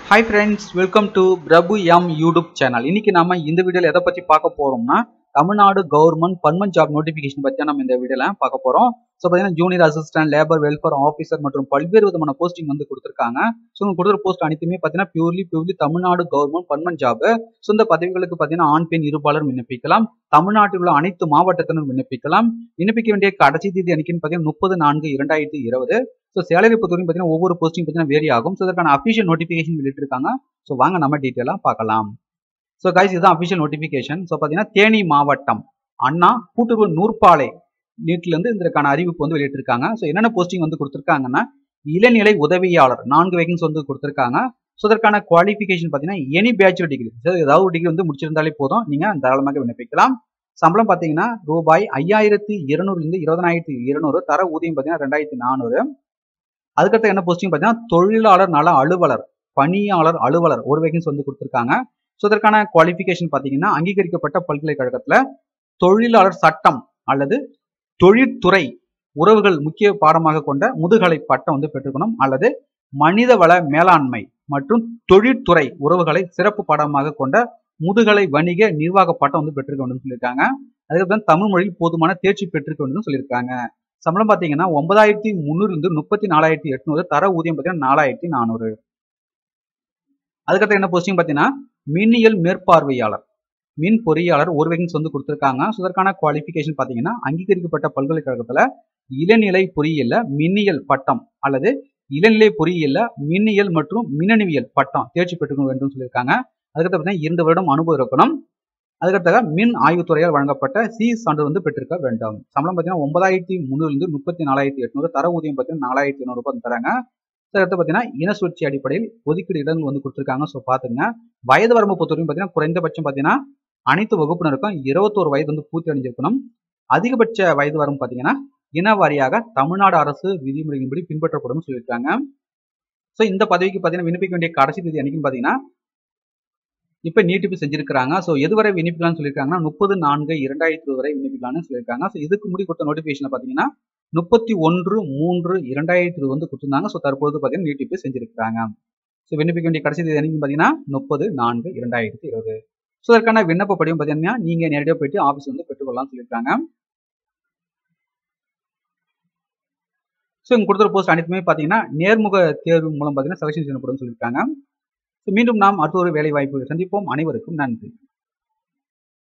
hi friends welcome to Prabhu M YouTube channel இன்னைக்கு நாம இந்த வீடியோல எதை பத்தி பார்க்க போறோம்னா Tamil Nadu government permanent job notification பத்தி தான் நம்ம இந்த வீடியோல பார்க்க போறோம் ஸோ பார்த்தீங்கன்னா junior assistant labour welfare officer மற்றும் பல்வேறு விதமான போஸ்டிங் வந்து கொடுத்துருக்காங்க ஸோ உங்களுக்கு கொடுக்குற போஸ்ட் அனைத்துமே பார்த்தீங்கன்னா purely purely Tamil Nadu government permanent job so இந்த பதவிகளுக்கு பார்த்தீங்கன்னா ஆண் பெண் இருபாலர் விண்ணப்பிக்கலாம் தமிழ்நாட்டில் உள்ள அனைத்து மாவட்டத்தினரும் விண்ணப்பிக்கலாம் விண்ணப்பிக்க வேண்டிய கடைசி தேதி அன்னைக்குன்னு பார்த்தீங்கன்னா முப்பது நான்கு இரண்டாயிரத்தி இருபது ஸோ சேலரி பொறுத்தவரைக்கும் பார்த்தீங்கன்னா ஒவ்வொரு போஸ்டிங் பார்த்தீங்கன்னா வேரி ஆகும் ஸோ இதற்கான அஃபிஷியல் நோட்டிஃபிகேஷன் வெளியிட்டிருக்காங்க ஸோ வாங்க நம்ம டீட்டெயிலாக பார்க்கலாம் ஸோ கைஸ் இதுதான் அஃபிஷியல் நோட்டிஃபிகேஷன் ஸோ பார்த்தீங்கன்னா தேனி மாவட்டம் அண்ணா கூட்டுறவு நூற்பாலை நீட்லேருந்து இதற்கான அறிவிப்பு வந்து வெளியிட்டிருக்காங்க ஸோ என்னென்ன போஸ்டிங் வந்து கொடுத்துருக்காங்கன்னா இளநிலை உதவியாளர் நான்கு வேகன்ஸ் வந்து கொடுத்துருக்காங்க ஸோ இதற்கான குவாலிஃபிகேஷன் பார்த்தீங்கன்னா எனி பேச்சுலர் டிகிரி ஏதாவது ஒரு டிகிரி வந்து முடிச்சிருந்தாலே போதும் நீங்கள் தாராளமாக விண்ணப்பிக்கலாம் சம்பளம் பார்த்தீங்கன்னா ரூபாய் ஐயாயிரத்தி இருநூறுலேருந்து இருபதனாயிரத்தி இருநூறு தர ஊதியம் பார்த்தீங்கன்னா ரெண்டாயிரத்தி நானூறு அதுக்கடுத்து என்ன போஸ்டிங் பார்த்தீங்கன்னா தொழிலாளர் நல அலுவலர் பணியாளர் அலுவலர் ஒரு வேகன்ஸ் வந்து கொடுத்துருக்காங்க ஸோ இதற்கான குவாலிஃபிகேஷன் பார்த்தீங்கன்னா அங்கீகரிக்கப்பட்ட பல்கலைக்கழகத்தில் தொழிலாளர் சட்டம் அல்லது தொழிற்துறை உறவுகள் முக்கிய பாடமாக கொண்ட முதுகலை பட்டம் வந்து பெற்றுக்கணும் அல்லது மனிதவள மேலாண்மை மற்றும் தொழிற்துறை உறவுகளை சிறப்பு பாடமாக கொண்ட முதுகலை வணிக நிர்வாக பட்டம் வந்து பெற்றிருக்க வேண்டும் சொல்லியிருக்காங்க அதுக்கப்புறம் தமிழ் மொழியில் போதுமான தேர்ச்சி பெற்றிருக்க வேண்டும் சொல்லியிருக்காங்க சம்பளம் பார்த்தீங்கன்னா ஒன்பதாயிரத்தி முந்நூறுல இருந்து முப்பத்தி நாலாயிரத்தி எட்நூறு தர ஊதியம் பார்த்தீங்கன்னா நாலாயிரத்தி நானூறு அதுக்கப்புறம் என்ன போஸ்டிங் பார்த்தீங்கன்னா மின்னியல் மேற்பார்வையாளர் மின் பொறியாளர் ஒரு வேகன்ஸ் வந்து கொடுத்துருக்காங்க ஸோ இதற்கான குவாலிஃபிகேஷன் பார்த்தீங்கன்னா அங்கீகரிக்கப்பட்ட பல்கலைக்கழகத்தில் இளநிலை பொறியியல்ல மின்னியல் பட்டம் அல்லது இளநிலை பொறியியல்ல மின்னியல் மற்றும் மின்னணுவியல் பட்டம் தேர்ச்சி பெற்றுக்க வேண்டும் சொல்லியிருக்காங்க அதுக்கடுத்து பார்த்தீங்கன்னா இரண்டு வருடம் அனுபவம் இருக்கணும் அதுக்கடுத்தாக மின் ஆய்வுத்துறையால் வழங்கப்பட்ட சி சான்று வந்து பெற்றிருக்க வேண்டும் சம்பளம் பார்த்தீங்கன்னா ஒன்பதாயிரத்தி முந்நூறுலேருந்து முப்பத்தி நாலாயிரத்தி எட்நூறு தர ஊதியம் பார்த்தீங்கன்னா நாலாயிரத்தி ஐநூறு ரூபாய் தராங்க அடுத்து பார்த்தீங்கன்னா இன சுழற்சி அடிப்படையில் ஒதுக்கீடு இடங்கள் வந்து கொடுத்துருக்காங்க ஸோ பார்த்துங்க வயது வரம்பு பொறுத்தவரைக்கும் பார்த்தீங்கன்னா குறைந்தபட்சம் பார்த்தீங்கன்னா அனைத்து வகுப்பினருக்கும் இருபத்தோரு வயது வந்து பூர்த்தி அடைஞ்சிருக்கணும் அதிகபட்ச வயது வரும் பார்த்தீங்கன்னா இன வாரியாக தமிழ்நாடு அரசு விதிமுறையின்படி பின்பற்றப்படும் சொல்லியிருக்காங்க ஸோ இந்த பதவிக்கு பார்த்தீங்கன்னா விண்ணப்பிக்க வேண்டிய கடைசி தேதி அன்னைக்குன்னு பார்த்தீங்கன்னா இப்போ நீட்டிப்பு செஞ்சிருக்காங்க ஸோ எதுவரை விண்ணப்பிக்கலாம்னு சொல்லியிருக்காங்கன்னா முப்பது நான்கு இரண்டாயிரத்தி வரை விண்ணப்பிக்கலாம்னு சொல்லியிருக்காங்க ஸோ இதுக்கு முடி கொடுத்த நோட்டிஃபிகேஷன் பார்த்தீங்கன்னா முப்பத்தி ஒன்று மூன்று இரண்டாயிரத்தி இருபது வந்து கொடுத்துருந்தாங்க ஸோ தற்பொழுது பார்த்தீங்கன்னா நீட்டிப்பு செஞ்சிருக்காங்க ஸோ விண்ணப்பிக்க வேண்டிய கடைசி தேதி அன்னைக்கு பார்த்தீங்கன்னா முப்பது நான்கு இரண்டாயிரத்தி இருபது ஸோ அதற்கான விண்ணப்ப படிவம் பார்த்தீங்கன்னா நீங்கள் நேரடியாக போயிட்டு ஆஃபீஸ் வந்து பெற்றுக்கொள்ளலாம்னு சொல்லியிருக்காங்க ஸோ இங்கே கொடுத்துற போஸ்ட் அனைத்துமே பார்த்தீங்கன்னா நேர்முக தேர்வு மூலம் பார்த்தீங்கன்னா செலக்ஷன் செய்யப்படும் சொல்லியிருக்காங்க ஸோ மீண்டும் நாம் அடுத்த ஒரு வேலை வாய்ப்பு சந்திப்போம் அனைவருக்கும் நன்றி